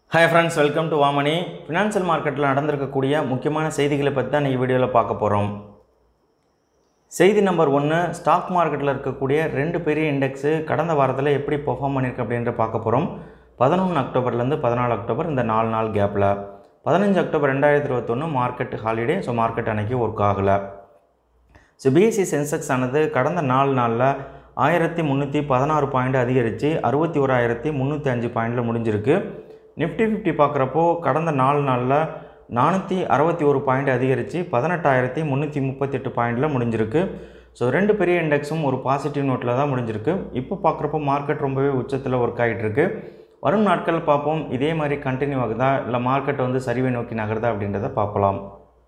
hi friends welcome to வாமணி financial மார்க்கெட்டில் நடந்திருக்கக்கூடிய முக்கியமான செய்திகளை பற்றி தான் இன்றைக்கி வீடியோவில் பார்க்க போகிறோம் செய்தி நம்பர் ஒன்று ஸ்டாக் மார்க்கெட்டில் இருக்கக்கூடிய ரெண்டு பெரிய இண்டெக்ஸு கடந்த வாரத்தில் எப்படி பெர்ஃபார்ம் பண்ணியிருக்கு அப்படின்ற பார்க்க போகிறோம் பதினொன்று அக்டோபர்லேருந்து பதினாலு அக்டோபர் இந்த நாலு நாள் கேப்பில் பதினஞ்சு அக்டோபர் ரெண்டாயிரத்தி இருபத்தொன்று மார்க்கெட் ஹாலிடே ஸோ மார்க்கெட் அன்னைக்கு ஒர்க் ஆகலை ஸோ பிஎஸ்சி சென்செக்ஸ் ஆனது கடந்த நாலு நாளில் ஆயிரத்தி முந்நூற்றி பதினாறு பாயிண்ட் அதிகரித்து அறுபத்தி ஓராயிரத்தி முந்நூற்றி அஞ்சு பாயிண்டில் முடிஞ்சிருக்கு நிஃப்டி ஃபிஃப்டி பார்க்குறப்போ கடந்த நாலு நாளில் நானூற்றி அறுபத்தி ஒரு பாயிண்ட் அதிகரித்து பதினெட்டாயிரத்தி முந்நூற்றி முப்பத்தெட்டு பாயிண்டில் முடிஞ்சிருக்கு ஸோ ரெண்டு பெரிய இண்டெக்ஸும் ஒரு பாசிட்டிவ் நோட்டில் தான் முடிஞ்சிருக்கு இப்போ பார்க்குறப்போ மார்க்கெட் ரொம்பவே உச்சத்தில் ஒர்க் ஆகிட்டுருக்கு வரும் நாட்கள் பார்ப்போம் இதே மாதிரி கண்டினியூ ஆகுதா இல்லை மார்க்கெட் வந்து சரிவை நோக்கி நகருதா அப்படின்றத பார்க்கலாம்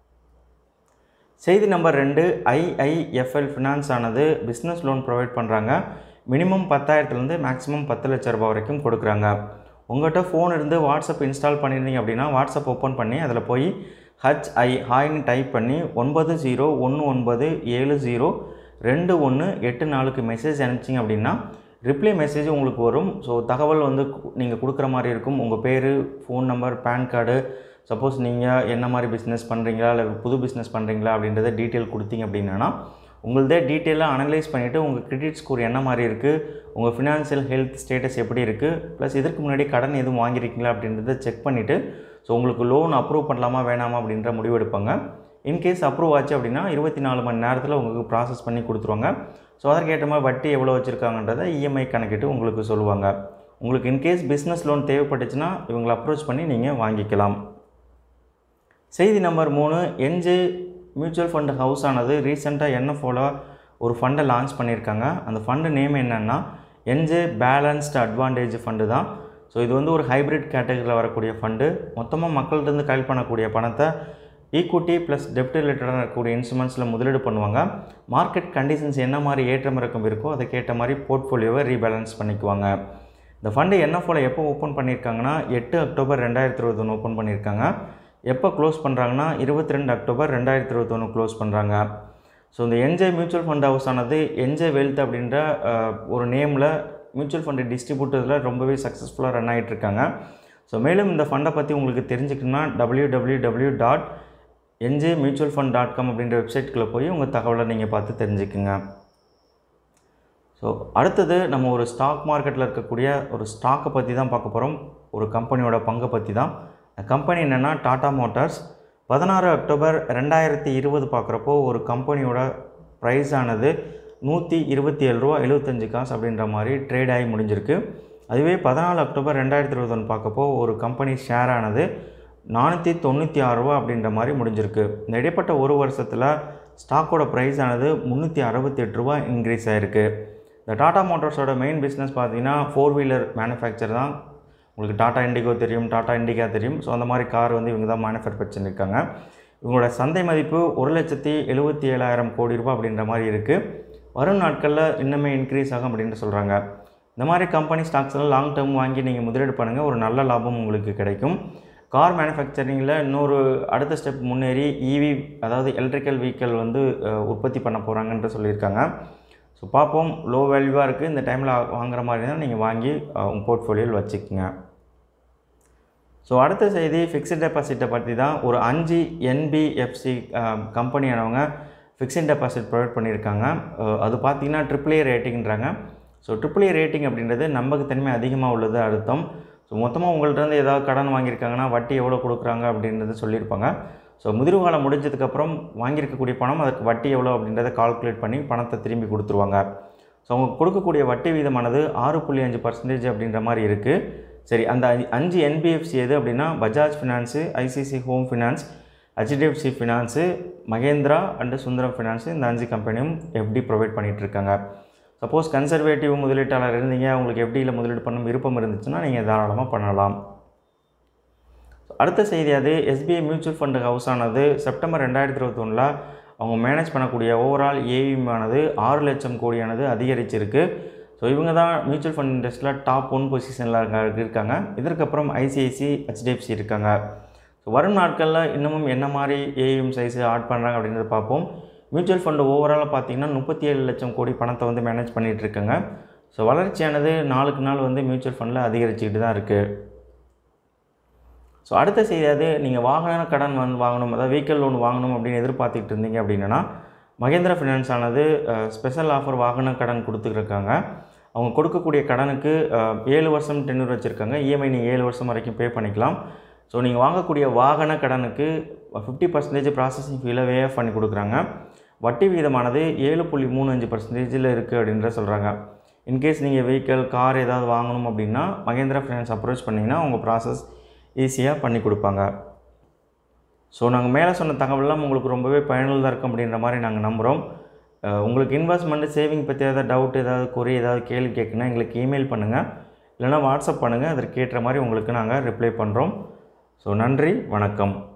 செய்தி நம்பர் ரெண்டு ஐஐஎஃப்எல் ஃபினான்ஸ் ஆனது பிஸ்னஸ் லோன் ப்ரொவைட் பண்ணுறாங்க மினிமம் பத்தாயிரத்துலேருந்து மேக்ஸிமம் பத்து லட்ச ரூபாய் வரைக்கும் கொடுக்குறாங்க உங்கள்கிட்ட ஃபோன் இருந்து வாட்ஸ்அப் இன்ஸ்டால் பண்ணியிருந்தீங்க அப்படின்னா வாட்ஸ்அப் ஓப்பன் பண்ணி அதில் போய் ஹச்ஐ ஹாய்னு டைப் பண்ணி ஒன்பது ஜீரோ ஒன்று ஒன்பது ஏழு ஜீரோ ரெண்டு ஒன்று எட்டு நாலுக்கு மெசேஜ் அனுப்பிச்சிங்க அப்படின்னா ரிப்ளை மெசேஜ் உங்களுக்கு வரும் ஸோ தகவல் வந்து நீங்கள் கொடுக்குற மாதிரி இருக்கும் உங்கள் பேர் phone number PAN card suppose நீங்கள் என்ன மாதிரி பிஸ்னஸ் பண்ணுறீங்களா இல்லை புது பிஸ்னஸ் பண்ணுறீங்களா அப்படின்றத டீட்டெயில் கொடுத்தீங்க அப்படின்னா உங்களதே டீட்டெயிலாக அனலைஸ் பண்ணிவிட்டு உங்கள் கிரெடிட் ஸ்கோர் என்ன மாதிரி இருக்குது உங்கள் ஃபினான்ஷியல் ஹெல்த் ஸ்டேட்டஸ் எப்படி இருக்குது ப்ளஸ் இதற்கு முன்னாடி கடன் எதுவும் வாங்கியிருக்கீங்களா அப்படின்றத செக் பண்ணிவிட்டு ஸோ உங்களுக்கு லோன் அப்ரூவ் பண்ணலாமா வேணாமா அப்படின்ற முடிவு எடுப்பாங்க இன்கேஸ் அப்ரூவ் ஆச்சு அப்படின்னா இருபத்தி நாலு மணி நேரத்தில் உங்களுக்கு ப்ராசஸ் பண்ணி கொடுத்துருவாங்க ஸோ அதற்கேற்ற மாதிரி வட்டி எவ்வளோ வச்சுருக்காங்கன்றதை இஎம்ஐ கணக்கிட்டு உங்களுக்கு சொல்லுவாங்க உங்களுக்கு இன்கேஸ் பிஸ்னஸ் லோன் தேவைப்பட்டுச்சுன்னா இவங்களை அப்ரோச் பண்ணி நீங்கள் வாங்கிக்கலாம் செய்தி நம்பர் மூணு என்ஜே மியூச்சுவல் ஃபண்ட் ஹவுஸ் ஆனது ரீசெண்டாக என்எஃப்ஓவில் ஒரு ஃபண்டை லான்ச் பண்ணியிருக்காங்க அந்த ஃபண்டு நேம் என்னென்னா என்ஜே பேலன்ஸ்டு அட்வான்டேஜ் ஃபண்டு தான் ஸோ இது வந்து ஒரு ஹைப்ரிட் கேட்டகரியில் வரக்கூடிய ஃபண்டு மொத்தமாக மக்கள்கிட்ட கலெக்ட் பண்ணக்கூடிய பணத்தை ஈக்குவிட்டி ப்ளஸ் டெப்ட் ரிலேட்டடாக இருக்கக்கூடிய இன்ஸ்ட்ருமெண்ட்ஸில் முதலீடு பண்ணுவாங்க மார்க்கெட் கண்டிஷன்ஸ் என்ன மாதிரி ஏற்றம் இறக்கம் இருக்கோ அதுக்கேற்ற மாதிரி போர்ட்ஃபோலியோவை ரீபேலன்ஸ் பண்ணிக்குவாங்க இந்த ஃபண்டு என்எஃப்ஓவில் எப்போ ஓப்பன் பண்ணியிருக்காங்கன்னா எட்டு அக்டோபர் ரெண்டாயிரத்தி இருபத்தொன்று ஓப்பன் பண்ணியிருக்காங்க எப்போ க்ளோஸ் பண்ணுறாங்கன்னா இருபத்தி ரெண்டு அக்டோபர் ரெண்டாயிரத்தி இருபத்தொன்று க்ளோஸ் பண்ணுறாங்க ஸோ இந்த என்ஜாய் மியூச்சுவல் ஃபண்ட் ஹவுஸ் ஆனது என்ஜாய் வெல்த் அப்படின்ற ஒரு நேமில் மியூச்சுவல் ஃபண்டு டிஸ்ட்ரிபியூட்டரில் ரொம்பவே சக்ஸஸ்ஃபுல்லாக ரன் ஆகிட்டு இருக்காங்க ஸோ மேலும் இந்த ஃபண்டை பற்றி உங்களுக்கு தெரிஞ்சுக்கணும்னா W W W dot NJ mutual fund dot com அப்படின்ற வெப்சைட்குள்ளே போய் உங்கள் தகவலை நீங்கள் பார்த்து தெரிஞ்சுக்குங்க ஸோ அடுத்தது நம்ம ஒரு ஸ்டாக் மார்க்கெட்டில் இருக்கக்கூடிய ஒரு ஸ்டாக்கை பற்றி தான் பார்க்க போகிறோம் ஒரு கம்பெனியோட பங்கை பற்றி தான் கம்பெனி என்னென்னா டாடா மோட்டார்ஸ் பதினாறு அக்டோபர் ரெண்டாயிரத்தி இருபது பார்க்குறப்போ ஒரு கம்பெனியோட ப்ரைஸ் ஆனது நூற்றி இருபத்தி ஏழு ரூபா எழுபத்தஞ்சு காசு அப்படின்ற மாதிரி ட்ரேட் ஆகி முடிஞ்சிருக்கு அதுவே பதினாலு அக்டோபர் ரெண்டாயிரத்தி இருபத்தொன்று பார்க்கப்போ ஒரு கம்பெனி ஷேர் ஆனது நானூற்றி தொண்ணூற்றி ஆறு ரூபா அப்படின்ற மாதிரி முடிஞ்சிருக்கு இந்த இடைப்பட்ட ஒரு வருஷத்தில் ஸ்டாக்கோட ப்ரைஸ் ஆனது முந்நூற்றி அறுபத்தி எட்டு ரூபா இன்க்ரீஸ் ஆகிருக்கு இந்த டாடா மோட்டார்ஸோட மெயின் பிஸ்னஸ் பார்த்தீங்கன்னா ஃபோர் வீலர் மேனுஃபேக்சர் தான் உங்களுக்கு டாடா இண்டிகோ தெரியும் டாடா இண்டிகா தெரியும் ஸோ அந்த மாதிரி கார் வந்து இவங்க தான் மேனுஃபேக்சர் பண்ணியிருக்காங்க இவங்களோட சந்தை மதிப்பு ஒரு லட்சத்தி எழுபத்தி ஏழாயிரம் கோடி ரூபாய் அப்படின்ற மாதிரி இருக்குது வரும் நாட்களில் இன்னுமே இன்க்ரீஸ் ஆகும் அப்படின்னு சொல்கிறாங்க இந்த மாதிரி கம்பெனி ஸ்டாக்ஸ்லாம் லாங் டேர்ம் வாங்கி நீங்கள் முதலீடு பண்ணுங்கள் ஒரு நல்ல லாபம் உங்களுக்கு கிடைக்கும் கார் மேனுஃபேக்சரிங்கில் இன்னொரு அடுத்த ஸ்டெப் முன்னேறி இவி அதாவது எலக்ட்ரிக்கல் வெஹிக்கல் வந்து உற்பத்தி பண்ண போகிறாங்கன்ற சொல்லியிருக்காங்க ஸோ பார்ப்போம் லோ வேல்யூவாக இருக்குது இந்த டைமில் வாங்குற மாதிரி தான் நீங்கள் வாங்கி உங்கள் போர்ட்ஃபோலியோவில் வச்சுக்கோங்க ஸோ அடுத்த செய்தி ஃபிக்ஸ்ட் டெபாசிட்டை பற்றி தான் ஒரு அஞ்சு என்பிஎஃப்சி கம்பெனியானவங்க ஃபிக்ஸ்ட் டெபாசிட் ப்ரொவைட் பண்ணியிருக்காங்க அது பார்த்திங்கன்னா ட்ரிபிள் ஏ ரேட்டிங்கிறாங்க ஸோ ட்ரிபிள் ஏ ரேட்டிங் அப்படின்றது நம்பகத்தன்மை அதிகமாக உள்ளது அர்த்தம் ஸோ மொத்தமாக உங்கள்கிட்ட ஏதாவது கடன் வாங்கியிருக்காங்கன்னா வட்டி எவ்வளோ கொடுக்குறாங்க அப்படின்றது சொல்லியிருப்பாங்க ஸோ முதிர்வு காலம் முடிஞ்சதுக்கப்புறம் வாங்கியிருக்கக்கூடிய பணம் அதுக்கு வட்டி எவ்வளோ அப்படின்றத கால்குலேட் பண்ணி பணத்தை திரும்பி கொடுத்துருவாங்க ஸோ அவங்க கொடுக்கக்கூடிய வட்டி வீதமானது ஆறு புள்ளி அஞ்சு பர்சன்டேஜ் அப்படின்ற மாதிரி இருக்குது சரி அந்த அஞ்சு என்பிஎஃப்சி எது அப்படின்னா Bajaj finance ICICI home finance HDFC finance Mahindra and Sundaram finance இந்த அஞ்சு கம்பெனியும் எஃப்டி ப்ரொவைட் பண்ணிகிட்ருக்காங்க சப்போஸ் கன்சர்வேட்டிவ் முதலீட்டாளர் இருந்தீங்க உங்களுக்கு எஃப்டியில் முதலீடு பண்ணும் விருப்பம் இருந்துச்சுன்னா நீங்கள் தாராளமாக பண்ணலாம் அடுத்த செய்தி அது எஸ்பிஐ மியூச்சுவல் ஃபண்டு ஹவுஸ் ஆனது செப்டம்பர் ரெண்டாயிரத்தி இருபத்தொன்னில் அவங்க மேனேஜ் பண்ணக்கூடிய ஓவரால் ஏவிஎம் ஆனது ஆறு லட்சம் கோடியானது அதிகரிச்சிருக்கு ஸோ இவங்க தான் மியூச்சுவல் ஃபண்ட் இண்டஸ்ட்ரியில் டாப் ஒன் பொசிஷனில் இருக்காங்க இதற்கப்புறம் ஐசிஐசி ஹெச்டிஎஃப்சி இருக்காங்க ஸோ வரும் நாட்களில் இன்னமும் என்ன மாதிரி ஏவிஎம் சைஸு ஆட் பண்ணுறாங்க அப்படின்றத பார்ப்போம் மியூச்சுவல் ஃபண்டு ஓவராலாக பார்த்தீங்கன்னா முப்பத்தி ஏழு லட்சம் கோடி பணத்தை வந்து மேனேஜ் பண்ணிகிட்டு இருக்காங்க ஸோ வளர்ச்சியானது நாளுக்கு நாள் வந்து மியூச்சுவல் ஃபண்டில் அதிகரிச்சுக்கிட்டு தான் இருக்குது ஸோ அடுத்த செய்தியாவது நீங்கள் வாகன கடன் வந்து வாங்கணும் அதாவது வெஹிக்கல் லோன் வாங்கணும் அப்படின்னு எதிர்பார்த்துக்கிட்டு இருந்தீங்க அப்படின்னா மகேந்திரா ஃபினான்ஸ் ஆனது ஸ்பெஷல் ஆஃபர் வாகன கடன் கொடுத்துருக்காங்க அவங்க கொடுக்கக்கூடிய கடனுக்கு அஹ், ஏழு வருஷம் டென்னூர் வச்சுருக்காங்க இஎம்ஐ நீங்கள் ஏழு வருஷம் வரைக்கும் பே பண்ணிக்கலாம் ஸோ நீங்கள் வாங்கக்கூடிய வாகன கடனுக்கு ஃபிஃப்டி பர்சன்டேஜ் ப்ராசஸிங் ஃபீலை வே ஆஃப் பண்ணி கொடுக்குறாங்க வட்டி விகிதமானது ஏழு புள்ளி மூணு அஞ்சு பர்சன்டேஜில் இருக்குது அப்படின்ற சொல்கிறாங்க இன்கேஸ் நீங்கள் வெஹிக்கிள் கார் ஏதாவது வாங்கணும் அப்படின்னா மகேந்திரா ஃபினான்ஸ் அப்ரோச் பண்ணிங்கன்னா உங்கள் ப்ராசஸ் ஈஸியாக பண்ணி கொடுப்பாங்க ஸோ நாங்கள் மேலே சொன்ன தகவல்லாம் உங்களுக்கு ரொம்பவே பயனுள்ளதாக இருக்கும் அப்படின்ற மாதிரி நாங்கள் நம்புகிறோம் அஹ் உங்களுக்கு இன்வெஸ்ட்மெண்ட் சேவிங் பற்றி ஏதாவது டவுட் ஏதாவது குறி ஏதாவது கேள்வி கேட்குன்னா எங்களுக்கு இமெயில் பண்ணுங்கள் இல்லைனா வாட்ஸ்அப் பண்ணுங்கள் அதற்கு ஏற்ற மாதிரி உங்களுக்கு நாங்கள் ரிப்ளை பண்ணுறோம் ஸோ நன்றி வணக்கம்